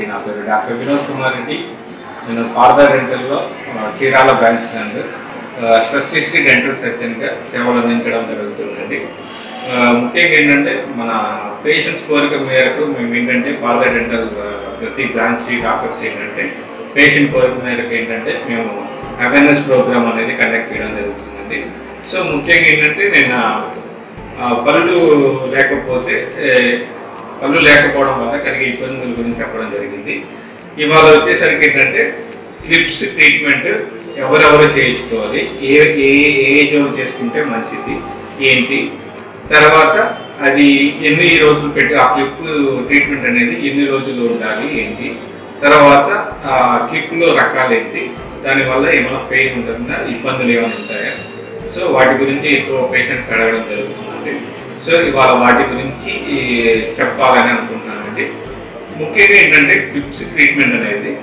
నా పేరు డాక్టర్ వినోద్ కుమార్ రెడ్డి నేను పార్దా డెంటల్లో ఆ, చీరాల బ్రాంచ్ నందు ఆ, స్పెషలిస్ట్ డెంటల్ సర్జన్గా సేవలు అందించడం జరుగుతుందండి ఆ, ముఖ్యంగా ఏంటంటే మన పేషెంట్స్ కోరిక మేరకు మేము ఏంటంటే పార్దా డెంటల్ ఆ, ప్రతి బ్రాంచ్ డాక్టర్స్ ఏంటంటే పేషెంట్ కోరిక మేరకు ఏంటంటే మేము అవేర్నెస్ ప్రోగ్రామ్ అనేది కండక్ట్ చేయడం జరుగుతుందండి సో ముఖ్యంగా ఏంటంటే నేను ఆ, పళ్ళు లేకపోతే ఏ, పళ్ళు లేకపోవడం వల్ల కలిగే ఇబ్బందుల గురించి చెప్పడం జరిగింది ఇవాళ వచ్చేసరికి ఏంటంటే క్లిప్స్ ట్రీట్మెంట్ ఎవరెవరు చేయించుకోవాలి ఏ ఏ ఏజ్ వాళ్ళు చేసుకుంటే మంచిది ఏంటి తర్వాత అది ఎన్ని రోజులు పెట్టి ఆ క్లిప్ ట్రీట్మెంట్ అనేది ఎన్ని రోజులు ఉండాలి ఏంటి తర్వాత ఆ క్లిప్లో రకాలు ఏంటి దానివల్ల ఏమైనా పెయిన్ ఉంటుందా ఇబ్బందులు ఏమైనా ఉంటాయా సో వాటి గురించి ఎక్కువ పేషెంట్స్ అడగడం జరుగుతుందండి సో ఇవాళ వాటి గురించి ఈ చెప్పాలని అనుకుంటున్నానండి ముఖ్యంగా ఏంటంటే క్లిప్స్ ట్రీట్మెంట్ అనేది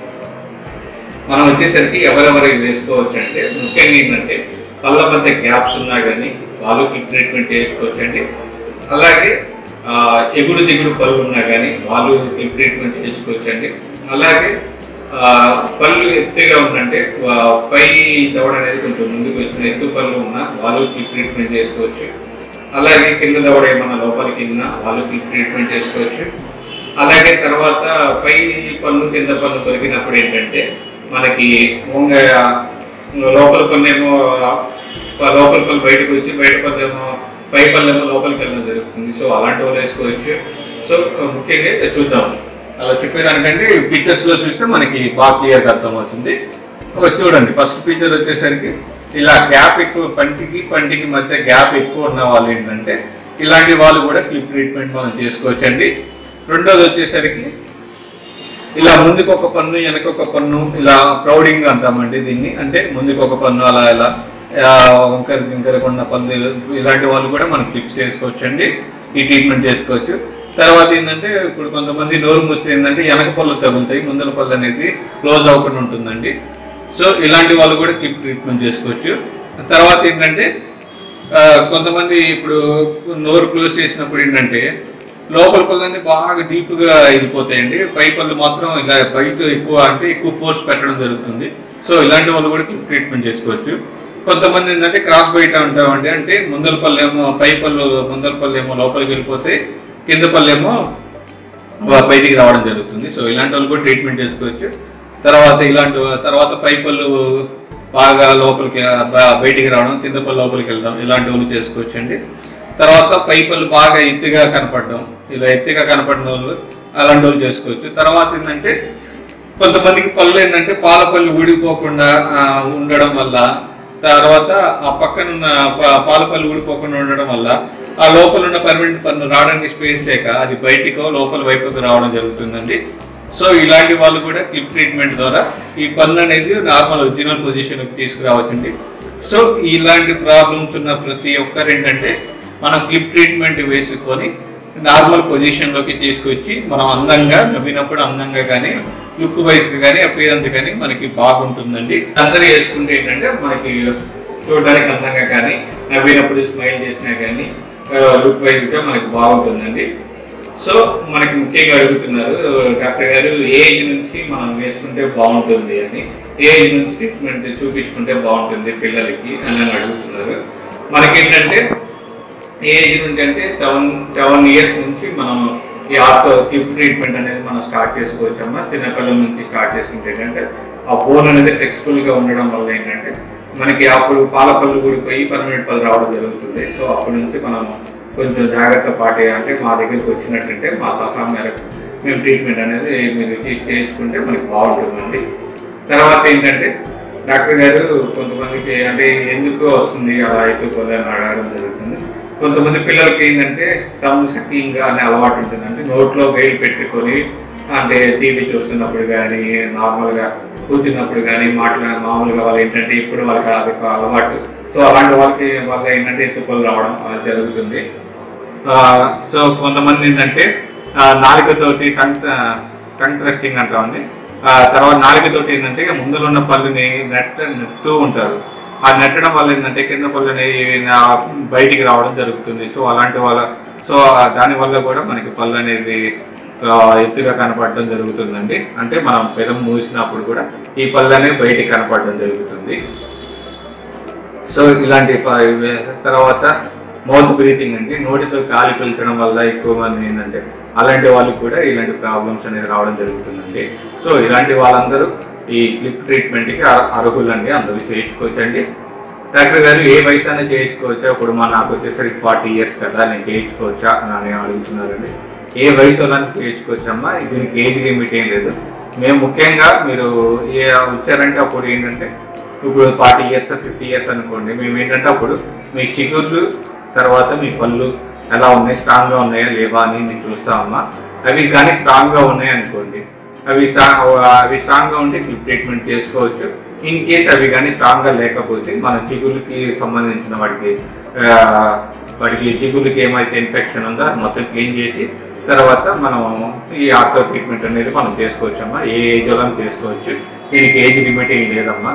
మనం వచ్చేసరికి ఎవరెవరు వేసుకోవచ్చు అంటే ముఖ్యంగా ఏంటంటే పళ్ళ మధ్య గ్యాప్స్ ఉన్నా కానీ వాళ్ళు క్లిప్ ట్రీట్మెంట్ చేయించుకోవచ్చండి అలాగే ఆ, ఎగుడు దిగుడు పళ్ళు ఉన్నా కానీ వాళ్ళు క్లిప్ ట్రీట్మెంట్ చేయించుకోవచ్చండి అలాగే ఆ, పళ్ళు ఎత్తుగా ఉందంటే ఆ, పై దవడ అనేది కొంచెం ముందుకు వచ్చిన ఎత్తు పళ్ళు ఉన్నా వాళ్ళు క్లిప్ ట్రీట్మెంట్ చేసుకోవచ్చు అలాగే కింద దవడ ఏమన్నా లోపలికి ఉన్నా వాళ్ళు క్లిప్ ట్రీట్మెంట్ చేసుకోవచ్చు అలాగే తర్వాత పై పన్ను కింద పన్ను కొరికినప్పుడు ఏంటంటే మనకి వంగ లోపల పన్నేమో లోపల పళ్ళు బయటకు వచ్చి బయట పన్నేమో పై పళ్ళేమో లోపలికి వెళ్ళడం జరుగుతుంది సో అలాంటి వాళ్ళు వేసుకోవచ్చు సో ముఖ్యంగా చూద్దాం అలా చెప్పేదానికంటే పిక్చర్స్ లో చూస్తే మనకి బాగా క్లియర్ అర్థమవుతుంది ఒక చూడండి ఫస్ట్ పిక్చర్ వచ్చేసరికి ఇలా గ్యాప్ ఎక్కువ పంటికి పంటికి మధ్య గ్యాప్ ఎక్కువ ఉన్న వాళ్ళు ఏంటంటే ఇలాంటి వాళ్ళు కూడా క్లిప్ ట్రీట్మెంట్ మనం చేసుకోవచ్చండి రెండోది వచ్చేసరికి ఇలా ముందుకు ఒక పన్ను వెనక ఒక పన్ను ఇలా ప్రౌడింగ్ అంటామండి దీన్ని అంటే ముందుకు ఒక పన్ను అలా ఇలా ఆ, వంకర జింకరకున్న పన్ను ఇలాంటి వాళ్ళు కూడా మనం క్లిప్స్ చేసుకోవచ్చండి ఈ ట్రీట్మెంట్ చేసుకోవచ్చు తర్వాత ఏంటంటే ఇప్పుడు కొంతమంది నోరు మూస్తే ఏంటంటే వెనక పళ్ళు తగులుతాయి ముందర పళ్ళు అనేది క్లోజ్ అవ్వకుండా ఉంటుందండి సో ఇలాంటి వాళ్ళు కూడా క్లిప్ ట్రీట్మెంట్ చేసుకోవచ్చు తర్వాత ఏంటంటే ఆ, కొంతమంది ఇప్పుడు నోరు క్లోజ్ చేసినప్పుడు ఏంటంటే లోపల పళ్ళన్నీ బాగా డీప్గా వెళ్ళిపోతాయండి పై పళ్ళు మాత్రం ఇలా బయట ఎక్కువ అంటే ఎక్కువ ఫోర్స్ పెట్టడం జరుగుతుంది సో ఇలాంటి వాళ్ళు కూడా క్లిప్ ట్రీట్మెంట్ చేసుకోవచ్చు కొంతమంది ఏంటంటే క్రాస్ బయట ఉంటామండి అంటే ముందల పళ్ళు ఏమో పై పళ్ళు ముందల పళ్ళు ఏమో లోపలికి వెళ్ళిపోతే కింద పళ్ళు ఏమో వా- బయటికి రావడం జరుగుతుంది సో ఇలాంటి వాళ్ళు కూడా ట్రీట్మెంట్ చేసుకోవచ్చు తర్వాత ఇలాంటి తర్వాత పై పళ్ళు బాగా లోపలికి బ- బయటికి రావడం కింద పళ్ళు లోపలికి వెళ్ళడం ఇలాంటి వాళ్ళు చేసుకోవచ్చు అండి తర్వాత పై పళ్ళు బాగా ఎత్తుగా కనపడడం ఇలా ఎత్తుగా కనపడిన వాళ్ళు అలాంటి వాళ్ళు చేసుకోవచ్చు తర్వాత ఏంటంటే కొంతమందికి పళ్ళు ఏంటంటే పాల పళ్ళు ఊడిపోకుండా ఆ, ఉండడం వల్ల తర్వాత ఆ పక్కన ఉన్న ప- పాల పళ్ళు ఊడిపోకుండా ఉండడం వల్ల ఆ లోపల ఉన్న పర్మనెంట్ పన్ను రావడానికి స్పేస్ లేక అది బయటికో లోపల వైపుకు రావడం జరుగుతుందండి సో ఇలాంటి వాళ్ళు కూడా క్లిప్ ట్రీట్మెంట్ ద్వారా ఈ పన్ను అనేది నార్మల్ ఒరిజినల్ పొజిషన్కి తీసుకురావచ్చండి సో ఇలాంటి ప్రాబ్లమ్స్ ఉన్న ప్రతి ఒక్కరు ఏంటంటే మనం క్లిప్ ట్రీట్మెంట్ వేసుకొని నార్మల్ పొజిషన్లోకి తీసుకొచ్చి మనం అందంగా నవ్వినప్పుడు అందంగా కానీ లుక్ వైజ్ కానీ అపీరెన్స్ కానీ మనకి బాగుంటుందండి అందరూ వేసుకుంటే ఏంటంటే మనకి చూడడానికి అందంగా కానీ నవ్వినప్పుడు స్మైల్ చేసినా కానీ లుక్ వైజ్ గా మనకి బాగుంటుందండి సో మనకి ముఖ్యంగా అడుగుతున్నారు డాక్టర్ గారు ఏ ఏజ్ నుంచి మనం వేసుకుంటే బాగుంటుంది అని ఏ ఏజ్ నుంచి ట్రీట్మెంట్ చూపించుకుంటే బాగుంటుంది పిల్లలకి అని అని అడుగుతున్నారు మనకేంటంటే ఏ ఏజ్ నుంచి అంటే సెవెన్ సెవెన్ ఇయర్స్ నుంచి మనం ఈ ఆర్థో క్లిప్ ట్రీట్మెంట్ అనేది మనం స్టార్ట్ చేసుకోవచ్చమ్మా చిన్నపిల్లల నుంచి స్టార్ట్ చేసుకుంటే ఏంటంటే ఆ బోన్ అనేది ఫ్లెక్సిబుల్ గా ఉండడం వల్ల ఏంటంటే మనకి అప్పుడు పాల పళ్ళు ఊడిపోయి పర్మనెంట్ పళ్ళు రావడం జరుగుతుంది సో అప్పటి నుంచి మనం కొంచెం జాగ్రత్త పాటే అంటే మా దగ్గరికి వచ్చినట్టుంటే మా సలహా మేరకు మేము ట్రీట్మెంట్ అనేది మీరు చే- చేయించుకుంటే మనకి బాగుంటుందండి తర్వాత ఏంటంటే డాక్టర్ గారు కొంతమందికి అంటే ఎందుకు వస్తుంది అలా అయితే అని అడగడం జరుగుతుంది కొంతమంది పిల్లలకి ఏంటంటే తమ్ సకింగ్ అనే అలవాటు ఉంటుంది అంటే నోట్లో వేలు పెట్టుకొని అంటే టీవీ చూస్తున్నప్పుడు కానీ నార్మల్గా కూర్చున్నప్పుడు కానీ మాట్లా మామూలుగా వాళ్ళు ఏంటంటే ఇప్పుడు వాళ్ళకి అది ఒక అలవాటు సో అలాంటి వాళ్ళకి వాళ్ళ ఏంటంటే ఎత్తుపళ్ళు రావడం అది జరుగుతుంది ఆ, సో కొంతమంది ఏంటంటే ఆ, నాలుకతోటి టంగ్ టంగ్ థ్రస్టింగ్ అంటామండి ఆ, తర్వాత నాలుకతోటి ఏంటంటే ముందులో ఉన్న పళ్ళుని నెట్ నెట్టు ఉంటారు ఆ నెట్టడం వల్ల ఏంటంటే కింద పళ్ళుని ఆ, బయటికి రావడం జరుగుతుంది సో అలాంటి వాళ్ళ సో ఆ, దాని వల్ల కూడా మనకి పళ్ళు అనేది ఆ, ఎత్తుగా కనపడడం జరుగుతుందండి అంటే మనం పెదం మూసినప్పుడు కూడా ఈ పళ్ళు అనేవి బయటికి కనపడడం జరుగుతుంది సో ఇలాంటి ప- ఇవి తర్వాత మౌత్ బ్రీతింగ్ అండి నోటితో గాలి పీల్చడం వల్ల ఎక్కువ మంది ఏంటంటే అలాంటి వాళ్ళకి కూడా ఇలాంటి ప్రాబ్లమ్స్ అనేది రావడం జరుగుతుందండి సో ఇలాంటి వాళ్ళందరూ ఈ క్లిప్ ట్రీట్మెంట్కి అర్హులండి అందరూ చేయించుకోవచ్చండి డాక్టర్ గారు ఏ వయసు అయినా చేయించుకోవచ్చా ఇప్పుడు మా నాకు వచ్చేసరికి ఫార్టీ ఇయర్స్ కదా నేను చేయించుకోవచ్చా అని అడుగుతున్నారండి ఏ వయసు వాళ్ళని చేయించుకోవచ్చమ్మా దీనికి ఏజ్ లిమిట్ ఏం లేదు మేము ముఖ్యంగా మీరు ఏ వచ్చారంటే అప్పుడు ఏంటంటే ఇప్పుడు ఫార్టీ ఇయర్స్ ఫిఫ్టీ ఇయర్స్ అనుకోండి మేము ఏంటంటే అప్పుడు మీ చిగుర్లు తర్వాత మీ పళ్ళు ఎలా ఉన్నాయి స్ట్రాంగ్గా ఉన్నాయా లేవా అని నేను చూస్తామమ్మా అవి కానీ స్ట్రాంగ్గా ఉన్నాయి అనుకోండి అవి స్ట్రాంగ్ అవి స్ట్రాంగ్గా ఉంటే క్లిప్ ట్రీట్మెంట్ చేసుకోవచ్చు ఇన్ కేస్ అవి కానీ స్ట్రాంగ్గా లేకపోతే మన చిగుళ్ళకి సంబంధించిన వాటికి ఆ, వాటికి చిగుళ్ళకి ఏమైతే ఇన్ఫెక్షన్ ఉందో అది మొత్తం క్లీన్ చేసి తర్వాత మనం ఈ ఆర్థో ట్రీట్మెంట్ అనేది మనం చేసుకోవచ్చమ్మా ఏ ఏజ్ వాళ్ళని చేసుకోవచ్చు దీనికి ఏజ్ లిమిట్ ఏం లేదమ్మా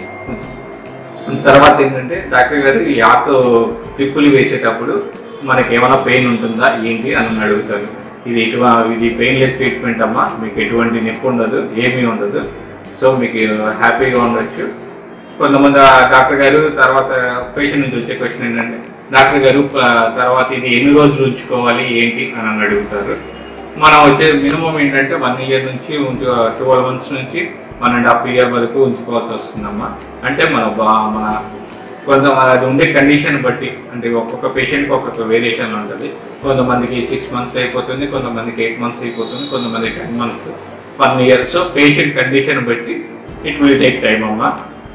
తర్వాత ఏంటంటే డాక్టర్ గారు ఈ ఆర్థో ట్రిప్పులు వేసేటప్పుడు మనకి ఏమైనా పెయిన్ ఉంటుందా ఏంటి అని నన్ను అడుగుతారు ఇది ఇటు ఇది పెయిన్లెస్ ట్రీట్మెంట్ అమ్మా మీకు ఎటువంటి నొప్పి ఉండదు ఏమీ ఉండదు సో మీకు హ్యాపీగా ఉండొచ్చు కొంతమంది ఆ డాక్టర్ గారు తర్వాత పేషెంట్ నుంచి వచ్చే క్వశ్చన్ ఏంటంటే డాక్టర్ గారు ప- తర్వాత ఇది ఎన్ని రోజులు ఉంచుకోవాలి ఏంటి అని నన్ను అడుగుతారు మనం వచ్చే మినిమం ఏంటంటే వన్ ఇయర్ నుంచి ట్వెల్వ్ మంత్స్ నుంచి వన్ అండ్ హాఫ్ ఇయర్ వరకు ఉంచుకోవాల్సి వస్తుందమ్మా అంటే మన బా- మన కొంత అది ఉండే కండిషన్ బట్టి అంటే ఒక్కొక్క పేషెంట్కి ఒక్కొక్క వేరియేషన్ ఉంటుంది కొంతమందికి సిక్స్ మంత్స్ అయిపోతుంది కొంతమందికి ఎయిట్ మంత్స్ అయిపోతుంది కొంతమందికి ten months one year so patient condition బట్టి ఇట్ విల్ టేక్ టైం అమ్మా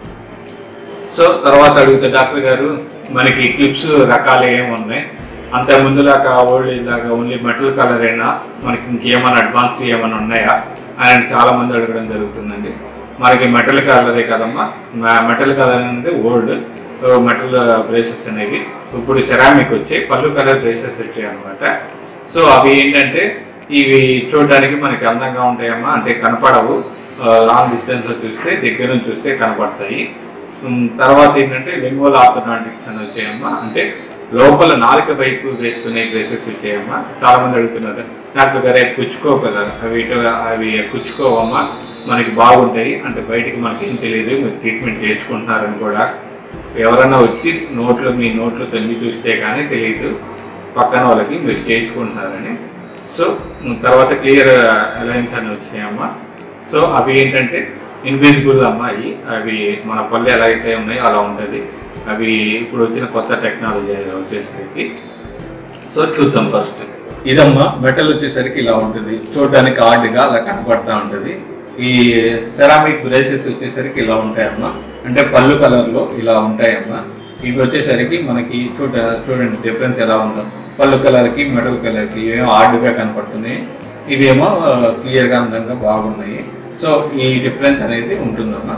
సో తర్వాత అడిగితే డాక్టర్ గారు మనకి క్లిప్స్ రకాలు ఏమి ఉన్నాయి అంత ముందులాగా ఓల్డ్ లాగా ఓన్లీ మెటల్ కలర్ అయినా మనకి ఇంకేమైనా అడ్వాన్స్ ఏమైనా ఉన్నాయా అని చాలా మంది అడగడం జరుగుతుందండి మనకి మెటల్ కలరే కదమ్మా మెటల్ కలర్ అనేది ఓల్డ్ మెటల్ బ్రేసెస్ అనేవి ఇప్పుడు సెరామిక్ వచ్చాయి పళ్ళు కలర్ బ్రేసెస్ వచ్చాయి అనమాట సో అవి ఏంటంటే ఇవి చూడడానికి మనకి అందంగా ఉంటాయమ్మా అంటే కనపడవు లాంగ్ డిస్టెన్స్ లో చూస్తే దగ్గర నుంచి చూస్తే కనపడతాయి ఉమ్, తర్వాత ఏంటంటే లింగోల్ ఆర్థోడాంటిక్స్ అని వచ్చాయమ్మా అంటే లోపల నాలుక వైపు వేసుకునే డ్రెస్సెస్ వచ్చాయమ్మా చాలా మంది అడుగుతున్నారు డాక్టర్ గారు అవి కుచ్చుకో కదా అవి ఇటు అవి కుచ్చుకోవమ్మా మనకి బాగుంటాయి అంటే బయటికి మనకి ఏం తెలియదు మీరు ట్రీట్మెంట్ చేయించుకుంటున్నారని కూడా ఎవరైనా వచ్చి నోట్లో మీ నోట్లో తొంగి చూస్తే కానీ తెలియదు పక్కన వాళ్ళకి మీరు చేయించుకుంటున్నారని సో ఉమ్, తర్వాత క్లియర్ అలయన్స్ అని వచ్చాయమ్మా సో అవి ఏంటంటే ఇన్విజిబుల్ అమ్మాయి అవి మన పళ్ళు ఎలా అయితే ఉన్నాయో అలా ఉంటుంది అవి ఇప్పుడు వచ్చిన కొత్త టెక్నాలజీ వచ్చేసరికి సో చూద్దాం ఫస్ట్ ఇదమ్మా మెటల్ వచ్చేసరికి ఇలా ఉంటుంది చూడడానికి హార్డ్గా అలా కనపడతా ఉంటుంది ఈ సెరామిక్ బ్రేసెస్ వచ్చేసరికి ఇలా ఉంటాయమ్మా అంటే పళ్ళు కలర్లో ఇలా ఉంటాయమ్మా ఇవి వచ్చేసరికి మనకి చూడ చూడండి డిఫరెన్స్ ఎలా ఉందో పళ్ళు కలర్కి మెటల్ కలర్కి ఇవేమో హార్డ్గా కనపడుతున్నాయి ఇవేమో క్లియర్గా అందంగా బాగున్నాయి సో ఈ డిఫరెన్స్ అనేది ఉంటుందమ్మా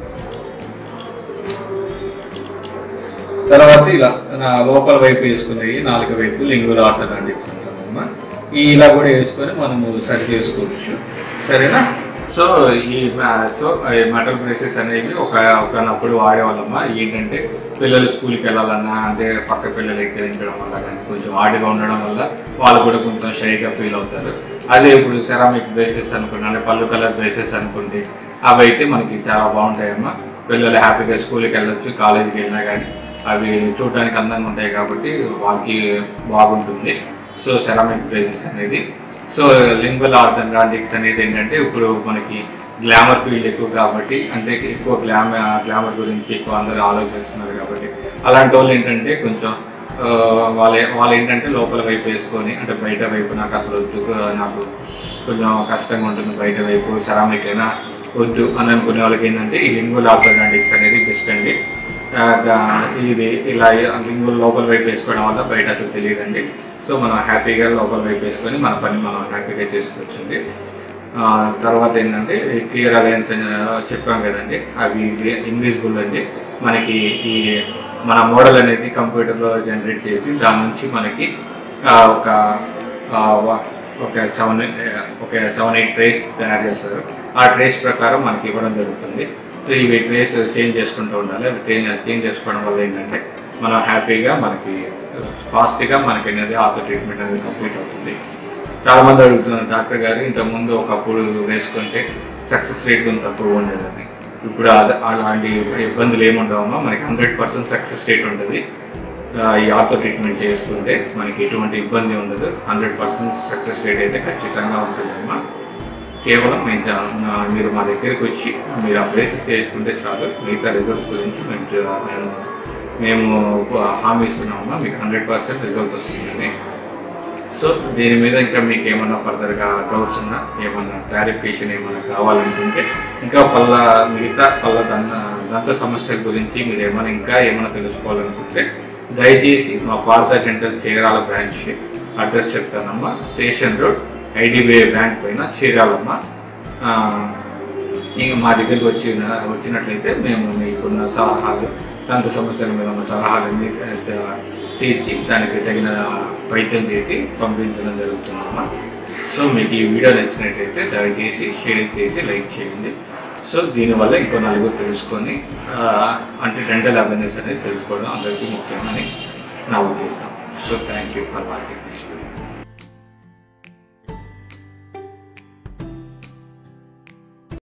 తర్వాత ఇలా నా లోపల వైపు వేసుకునేవి నాలుగు వైపు లింగుల ఆర్థోడాంటిక్స్ అంటామమ్మా ఈ ఇలా కూడా వేసుకొని మనము సరి చేసుకోవచ్చు సరేనా సో ఈ మా- సో ఈ మెటల్ బ్రేసెస్ అనేవి ఒక ఒకనప్పుడు వాడేవాళ్ళమ్మా ఏంటంటే పిల్లలు స్కూల్కి వెళ్ళాలన్నా అంటే పక్క పిల్లలు ఎక్కిరించడం వల్ల కానీ కొంచెం హార్డ్గా ఉండడం వల్ల వాళ్ళు కూడా కొంచెం షైగా ఫీల్ అవుతారు అదే ఇప్పుడు సెరామిక్ బ్రేసెస్ అనుకోండి అంటే పళ్ళు కలర్ బ్రేసెస్ అనుకోండి అవి అయితే మనకి చాలా బాగుంటాయమ్మా పిల్లలు హ్యాపీగా స్కూల్కి వెళ్ళొచ్చు కాలేజీకి వెళ్ళినా కానీ అవి చూడడానికి అందంగా ఉంటాయి కాబట్టి వాళ్ళకి బాగుంటుంది సో సెరామిక్ బ్రేసెస్ అనేది సో లింగ్వల్ ఆర్థోడాంటిక్స్ అనేది ఏంటంటే ఇప్పుడు మనకి గ్లామర్ ఫీల్డ్ ఎక్కువ కాబట్టి అంటే ఎక్కువ గ్లామ గ్లామర్ గురించి ఎక్కువ అందరూ ఆలోచిస్తున్నారు కాబట్టి అలాంటి వాళ్ళు ఏంటంటే కొంచెం ఆ, వాళ్ళ వాళ్ళు ఏంటంటే లోపల వైపు వేసుకొని అంటే బయట వైపు నాకు అసలు వద్దు నాకు కొంచెం కష్టంగా ఉంటుంది బయట వైపు సెరామిక్ అయినా వద్దు అని అనుకునే వాళ్ళకి ఏంటంటే ఈ లింగుల్ ఆర్థోడాంటిక్స్ అనేది బెస్ట్ అండి ఆ, గా- ఇది ఇలా లింగుల్ లోపల వైపు వేసుకోవడం వల్ల బయట అసలు తెలియదండి సో మనం హ్యాపీగా లోపల వైపు వేసుకొని మన పని మనం హ్యాపీగా చేసుకోవచ్చండి ఆ, తర్వాత ఏంటంటే క్లియర్ అలయన్స్ అని చెప్పాం కదండి అవి ఇన్విజిబుల్ అండి మనకి ఈ మన మోడల్ అనేది కంప్యూటర్లో జనరేట్ చేసి దాని నుంచి మనకి ఆ, ఒక ఆ, వ- ఒక సెవెన్ ఒక సెవెన్ ఎయిట్ ట్రేస్ తయారు చేస్తారు ఆ ట్రేస్ ప్రకారం మనకి ఇవ్వడం జరుగుతుంది సో ఇవి ట్రేస్ చేంజ్ చేసుకుంటూ ఉండాలి అవి చేంజ్ చేసుకోవడం వల్ల ఏంటంటే మనం హ్యాపీగా మనకి ఫాస్ట్గా మనకి అనేది ఆటో ట్రీట్మెంట్ అనేది కంప్లీట్ అవుతుంది చాలా మంది అడుగుతున్నారు డాక్టర్ గారు ఇంతకుముందు ఒకప్పుడు వేసుకుంటే సక్సెస్ రేట్ కొంత తక్కువ ఉండేదని ఇప్పుడు అద- అలాంటి ఇబ్బందులు ఏముండవమ్మా మనకి హండ్రెడ్ పర్సెంట్ సక్సెస్ రేట్ ఉంటుంది ఆ, ఈ ఆర్థో ట్రీట్మెంట్ చేసుకుంటే మనకి ఎటువంటి ఇబ్బంది ఉండదు హండ్రెడ్ పర్సెంట్ సక్సెస్ రేట్ అయితే ఖచ్చితంగా ఉంటుందమ్మా కేవలం మేము జా- నా- మీరు మా దగ్గరికి వచ్చి మీరు ఆ ప్లేసెస్ చేసుకుంటే చాలు మిగతా రిజల్ట్స్ గురించి మేము జ- మేము మేము హామీ ఇస్తున్నామమ్మా మీకు హండ్రెడ్ పర్సెంట్ రిజల్ట్స్ వస్తుందని సో దీని మీద ఇంకా మీకు ఏమన్నా ఫర్దర్గా డౌట్స్ ఉన్నా ఏమన్నా క్లారిఫికేషన్ ఏమన్నా కావాలనుకుంటే ఇంకా పళ్ళ మిగతా పళ్ళ దంత దంత సమస్యల గురించి మీరు ఏమైనా ఇంకా ఏమైనా తెలుసుకోవాలనుకుంటే దయచేసి మా Partha dental Chirala branch address చెప్తానమ్మా స్టేషన్ రోడ్ ఐడిబిఐ బ్యాంక్ పైన చీరాలమ్మ ఆ, ఇంకా మా దగ్గరికి వచ్చిన వచ్చినట్లయితే మేము మీకున్న సలహాలు దంత సమస్యల మీద ఉన్న సలహాలన్నీ త- తీర్చి దానికి తగిన వైద్యం చేసి పంపించడం జరుగుతుందమ్మా సో మీకు ఈ వీడియో నచ్చినట్టయితే దయచేసి షేర్ చేసి లైక్ చేయండి సో దీనివల్ల ఇంకో నలుగురు తెలుసుకొని ఆ, అంటే డెంటల్ అవేర్నెస్ అనేది తెలుసుకోవడం అందరికీ ముఖ్యమని నా ఉద్దేశం so thank you for watching this video